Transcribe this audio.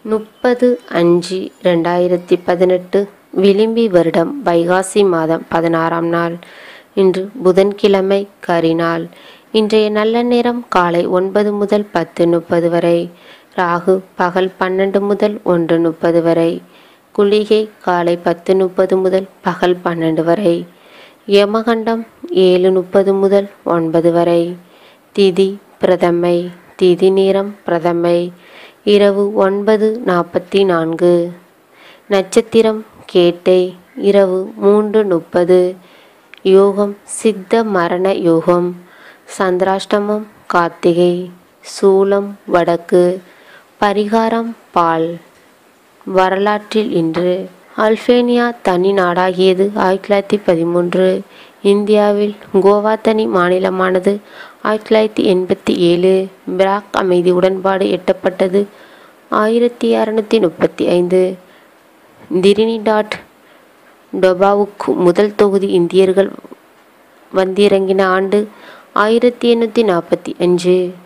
முப்பது அஞ்சு ரெண்டாயிரத்தி பதினெட்டு விளிம்பி வருடம் வைகாசி மாதம் பதினாறாம் நாள் இன்று புதன்கிழமை கரிநாள் இன்றைய நல்ல நேரம் காலை ஒன்பது முதல் பத்து முப்பது வரை ராகு பகல் பன்னெண்டு முதல் ஒன்று முப்பது வரை குளிகை காலை பத்து முப்பது முதல் பகல் பன்னெண்டு வரை யமகண்டம் ஏழு முப்பது முதல் ஒன்பது வரை திதி பிரதமை திதி நேரம் பிரதமை இரவு ஒன்பது நாற்பத்தி நான்கு நட்சத்திரம் கேட்டை இரவு மூன்று முப்பது யோகம் சித்த மரண யோகம் சந்திராஷ்டமம் கார்த்திகை சூலம் வடக்கு பரிகாரம் பால் வரலாற்றில் இன்று அல்பேனியா தனி நாடாகியது ஆயிரத்தி தொள்ளாயிரத்தி பதிமூன்று இந்தியாவில் கோவா தனி மாநிலமானது ஆயிரத்தி தொள்ளாயிரத்தி எண்பத்தி ஏழு பிராக் அமைதி உடன்பாடு எட்டப்பட்டது ஆயிரத்தி அறநூற்றி முப்பத்தி ஐந்து திரினிடாட் டொபாவுக்கு முதல் தொகுதி இந்தியர்கள் வந்திறங்கின ஆண்டு ஆயிரத்தி எண்ணூற்றி நாற்பத்தி அஞ்சு